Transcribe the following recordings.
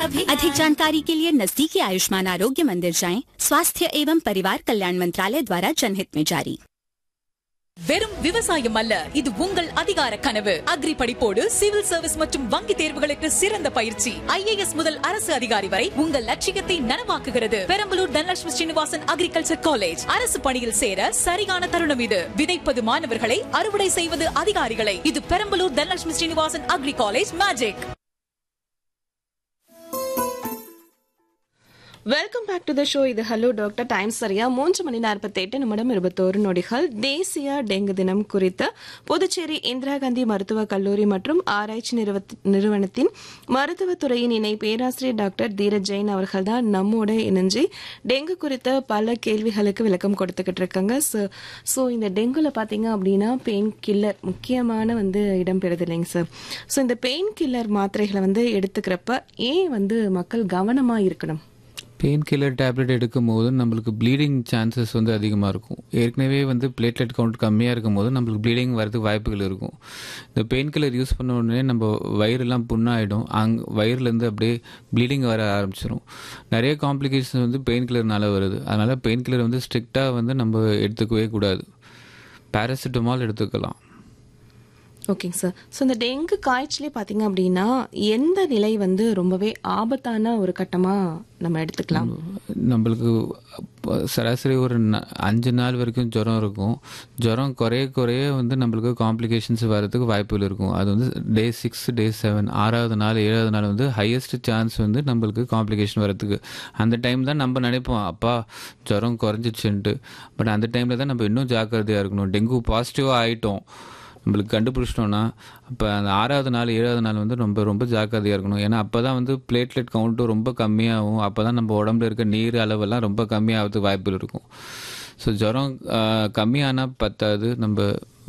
अधिक जानकारी के लिए नजदीकी आयुष्मान आरोग्य मंदिर जाएं स्वास्थ्य एवं परिवार कल्याण मंत्रालय द्वारा जनहित में जारी வெறும் விவசாயம் அல்ல இது உங்கள் அதிகார கனவு அக்ரி படிப்போடு சிவில் சர்வீஸ் மற்றும் வங்கி தேர்வுகளுக்கு சிறந்த பயிற்சி ஐஏஎஸ் முதல் அரசு அதிகாரி வரை உங்கள் லட்சியத்தை நனவாக்குகிறது பெரம்பலூர் தனலட்சுமி ஸ்ரீனிவாசன் அக்ரிகல்ச்சர் காலேஜ் அரசு பணியில் சேர சரியான தருணம் இது விதைப்பது மாணவர்களை அறுவடை செய்வது அதிகாரிகளை இது Perambalur Dhanalakshmi Srinivasan agri college magic welcome back to the show இது ஹலோ டாக்டர் டைம் சரியா மூன்று மணி நாற்பத்தி எட்டு நிமிடம் இருபத்தோரு நொடிகள் தேசிய டெங்கு தினம் குறித்து புதுச்சேரி இந்திரா காந்தி மருத்துவக் கல்லூரி மற்றும் ஆராய்ச்சி நிறுவத்- நிறுவனத்தின் மருத்துவத்துறையின் இணை பேராசிரியர் டாக்டர் தீரஜ் ஜெயின் அவர்கள் தான் நம்மோட இணைஞ்சு டெங்கு குறித்த பல கேள்விகளுக்கு விளக்கம் கொடுத்துக்கிட்டு இருக்காங்க ஸோ இந்த டெங்குல பார்த்தீங்க அப்படின்னா பெயின் கில்லர் முக்கியமான வந்து இடம் பெறுது இல்லைங்க சார் ஸோ இந்த பெயின் கில்லர் மாத்திரைகளை வந்து எடுத்துக்கிறப்ப ஏன் வந்து மக்கள் கவனமா இருக்கணும் பெயின் கில்லர் டேப்லெட் எடுக்கும் போது நம்மளுக்கு ப்ளீடிங் சான்சஸ் வந்து அதிகமாக இருக்கும் ஏற்கனவே வந்து பிளேட்லெட் கவுண்ட் கம்மியாக இருக்கும் போது நம்மளுக்கு ப்ளீடிங் வரதுக்கு வாய்ப்புகள் இருக்கும் இந்த பெயின் கில்லர் யூஸ் பண்ண உடனே நம்ம வயிறெல்லாம் புண்ணாயிடும் அங் வயிறுலேருந்து அப்படியே ப்ளீடிங் வர ஆரம்பிச்சிடும் நிறைய காம்ப்ளிகேஷன் வந்து பெயின் கில்லர்னால வருது அதனால் பெயின் கில்லர் வந்து ஸ்ட்ரிக்டாக வந்து நம்ம எடுத்துக்கவே கூடாது பேராசிட்டமால் எடுத்துக்கலாம் ஓகேங்க சார் ஸோ இந்த டெங்கு காய்ச்சலே பார்த்தீங்க அப்படின்னா எந்த நிலை வந்து ரொம்பவே ஆபத்தான ஒரு கட்டமாக நம்ம எடுத்துக்கலாம் நம்மளுக்கு அப்ப சராசரி ஒரு ந- அஞ்சு நாள் வரைக்கும் ஜுரம் இருக்கும் ஜுரம் குறைய குறைய வந்து நம்மளுக்கு காம்ப்ளிகேஷன்ஸ் வரதுக்கு வாய்ப்புகள் இருக்கும் அது வந்து டே சிக்ஸ் டே செவன் ஆறாவது நாள் ஏழாவது நாள் வந்து ஹையஸ்ட் சான்ஸ் வந்து நம்மளுக்கு காம்ப்ளிகேஷன் வரதுக்கு அந்த டைம் தான் நம்ம நினைப்போம் அப்பா ஜுரம் குறைஞ்சிச்சுன்ட்டு பட் அந்த டைமில் தான் நம்ம இன்னும் ஜாக்கிரதையாக இருக்கணும் டெங்கு பாசிட்டிவாக ஆயிட்டோம் நம்மளுக்கு கண்டுபிடிச்சிட்டோம்னா அப்போ அந்த ஆறாவது நாள் ஏழாவது நாள் வந்து ரொம்ப ரொம்ப ஜாக்கிரதையாக இருக்கணும் ஏன்னா அப்போ தான் வந்து பிளேட்லெட் கவுண்ட்டும் ரொம்ப கம்மியாகும் அப்போ தான் நம்ம உடம்புல இருக்க நீர் அளவெல்லாம் ரொம்ப கம்மியாகிறதுக்கு வாய்ப்புகள் இருக்கும் ஸோ ஜுரம் கம்மியானால் பத்தாது நம்ம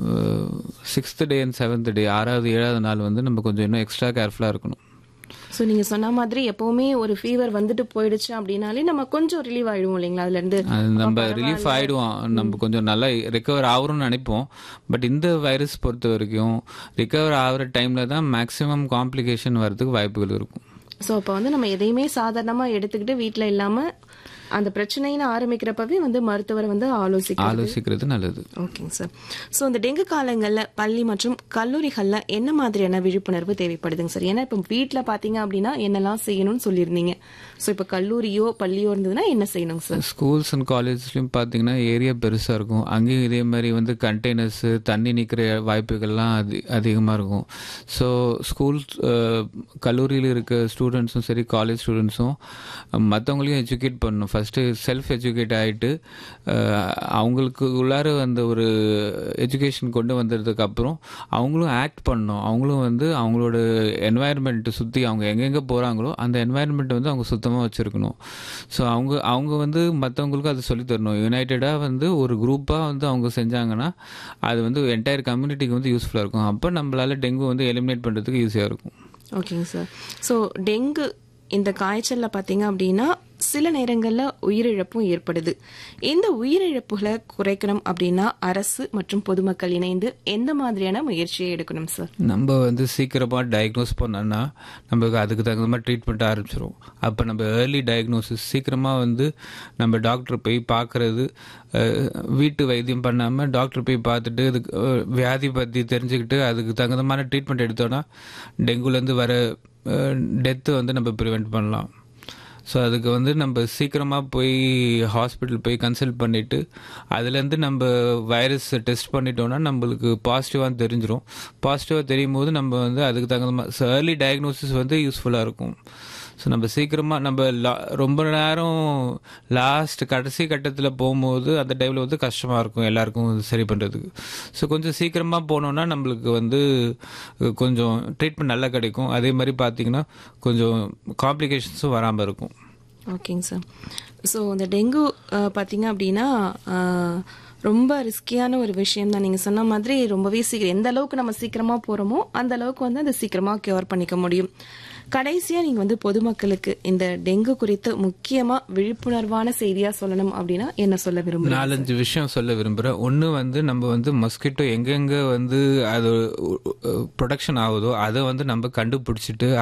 sixth day and seventh day ஆறாவது ஏழாவது நாள் வந்து நம்ம கொஞ்சம் இன்னும் எக்ஸ்ட்ரா கேர்ஃபுல்லாக இருக்கணும் ஸோ நீங்கள் சொன்ன மாதிரி எப்போவுமே ஒரு ஃபீவர் வந்துட்டு போயிடுச்சு அப்படின்னாலே நம்ம கொஞ்சம் ரிலீவ் ஆயிடுவோம் இல்லைங்களா அதுலேருந்து அது நம்ம ரிலீஃப் ஆயிடுவோம் நம்ம கொஞ்சம் நல்லா ரெக்கவர் ஆகுறோம்னு நினைப்போம் பட் இந்த வைரஸ் பொறுத்த வரைக்கும் ரிகவர் ஆகுற டைமில் தான் மேக்ஸிமம் காம்ப்ளிகேஷன் வரதுக்கு வாய்ப்புகள் இருக்கும் ஸோ அப்போ வந்து நம்ம எதையுமே சாதாரணமாக எடுத்துக்கிட்டு வீட்டில் இல்லாமல் அந்த பிரச்சனைன்னு ஆரம்பிக்கிறப்பவே வந்து மருத்துவரை வந்து ஆலோசிக்க ஆலோசிக்கிறது நல்லது ஓகேங்க சார் ஸோ இந்த டெங்கு காலங்களில் பள்ளி மற்றும் கல்லூரிகளில் என்ன மாதிரியான விழிப்புணர்வு தேவைப்படுதுங்க சார் ஏன்னா இப்போ வீட்டில் பார்த்தீங்க அப்படின்னா என்னெல்லாம் செய்யணும்னு சொல்லியிருந்தீங்க ஸோ இப்போ கல்லூரியோ பள்ளியோ இருந்ததுன்னா என்ன செய்யணுங்க சார் ஸ்கூல்ஸ் அண்ட் காலேஜ்லையும் பார்த்தீங்கன்னா ஏரியா பெருசாக இருக்கும் அங்கேயும் இதே மாதிரி வந்து கண்டெய்னர்ஸு தண்ணி நிற்கிற வாய்ப்புகள்லாம் அதி அதிகமாக இருக்கும் ஸோ ஸ்கூல் கல்லூரியில் இருக்க ஸ்டூடெண்ட்ஸும் சரி காலேஜ் ஸ்டூடெண்ட்ஸும் மற்றவங்களையும் எஜுகேட் பண்ணணும் ஃபஸ்ட்டு செல்ஃப் எஜுகேட் ஆகிட்டு அவங்களுக்கு உள்ளார அந்த ஒரு எஜுகேஷன் கொண்டு வந்ததுக்கு அப்புறம் அவங்களும் ஆக்ட் பண்ணணும் அவங்களும் வந்து அவங்களோட என்வாயர்மெண்ட்டை சுற்றி அவங்க எங்கெங்கே போகிறாங்களோ அந்த என்வாயர்மெண்ட்டை வந்து அவங்க சுத்தமாக வச்சுருக்கணும் ஸோ அவங்க அவங்க வந்து மற்றவங்களுக்கும் அதை சொல்லித் தரணும் யுனைடெடாக வந்து ஒரு குரூப்பாக வந்து அவங்க செஞ்சாங்கன்னா அது வந்து என்டையர் கம்யூனிட்டிக்கு வந்து யூஸ்ஃபுல்லாக இருக்கும் அப்போ நம்மளால டெங்கு வந்து எலிமினேட் பண்ணுறதுக்கு ஈஸியாக இருக்கும் ஓகேங்க சார் ஸோ டெங்கு இந்த காய்ச்சலில் பார்த்தீங்க அப்படின்னா சில நேரங்களில் உயிரிழப்பும் ஏற்படுது இந்த உயிரிழப்புகளை குறைக்கணும் அப்படின்னா அரசு மற்றும் பொதுமக்கள் இணைந்து எந்த மாதிரியான முயற்சியை எடுக்கணும் சார் நம்ம வந்து சீக்கிரமாக டயக்னோஸ் பண்ணோன்னா நமக்கு அதுக்கு தகுந்த மாதிரி ட்ரீட்மெண்ட் ஆரம்பிச்சிரும் அப்போ நம்ம ஏர்லி டயக்னோசிஸ் சீக்கிரமாக வந்து நம்ம டாக்டர் போய் பார்க்குறது வீட்டு வைத்தியம் பண்ணாமல் டாக்டர் போய் பார்த்துட்டு இதுக்கு அஹ், வியாதி பற்றி தெரிஞ்சுக்கிட்டு அதுக்கு தகுந்தமான ட்ரீட்மெண்ட் எடுத்தோன்னா டெங்குலேருந்து வர டெத்து வந்து நம்ம ப்ரிவெண்ட் பண்ணலாம் ஸோ அதுக்கு வந்து நம்ம சீக்கிரமாக போய் ஹாஸ்பிட்டல் போய் கன்சல்ட் பண்ணிவிட்டு அதுலேருந்து நம்ம வைரஸ் டெஸ்ட் பண்ணிட்டோம்னா நம்மளுக்கு பாசிட்டிவாக தெரிஞ்சிரும் பாசிட்டிவாக தெரியும் போது நம்ம வந்து அதுக்கு தகுந்த மாதிரி ஏர்லி டயக்னோசிஸ் வந்து யூஸ்ஃபுல்லாக இருக்கும் ஸோ நம்ம சீக்கிரமாக நம்ம லா ரொம்ப நேரம் லாஸ்ட் கடைசி கட்டத்தில் போகும்போது அந்த டைமில் வந்து கஷ்டமாக இருக்கும் எல்லாருக்கும் இது சரி பண்ணுறதுக்கு ஸோ கொஞ்சம் சீக்கிரமாக போனோம்னா நம்மளுக்கு வந்து அஹ், கொஞ்சம் ட்ரீட்மெண்ட் நல்லா கிடைக்கும் அதே மாதிரி பார்த்தீங்கன்னா கொஞ்சம் காம்ப்ளிகேஷன்ஸும் வராமல் இருக்கும் ஓகேங்க சார் ஸோ இந்த டெங்கு அஹ், பார்த்தீங்க அப்படின்னா அஹ், ரொம்ப ரிஸ்கியான ஒரு விஷயம் தான் நீங்கள் சொன்ன மாதிரி ரொம்பவே சீக்கிரம் எந்த அளவுக்கு நம்ம சீக்கிரமாக போகிறோமோ அந்த அளவுக்கு வந்து அதை சீக்கிரமாக கியூர் பண்ணிக்க முடியும் கடைசியாக நீங்கள் வந்து பொதுமக்களுக்கு இந்த டெங்கு குறித்து முக்கியமாக விழிப்புணர்வான செய்தியாக சொல்லணும் அப்படின்னா என்ன சொல்ல விரும்புகிறீங்க நாலஞ்சு விஷயம் சொல்ல விரும்புகிறேன் ஒன்று வந்து நம்ம வந்து மஸ்கிட்டோ எங்கெங்கே வந்து அது ப்ரொடக்ஷன் ஆகுதோ அதை வந்து நம்ம கண்டுபிடிச்சிட்டு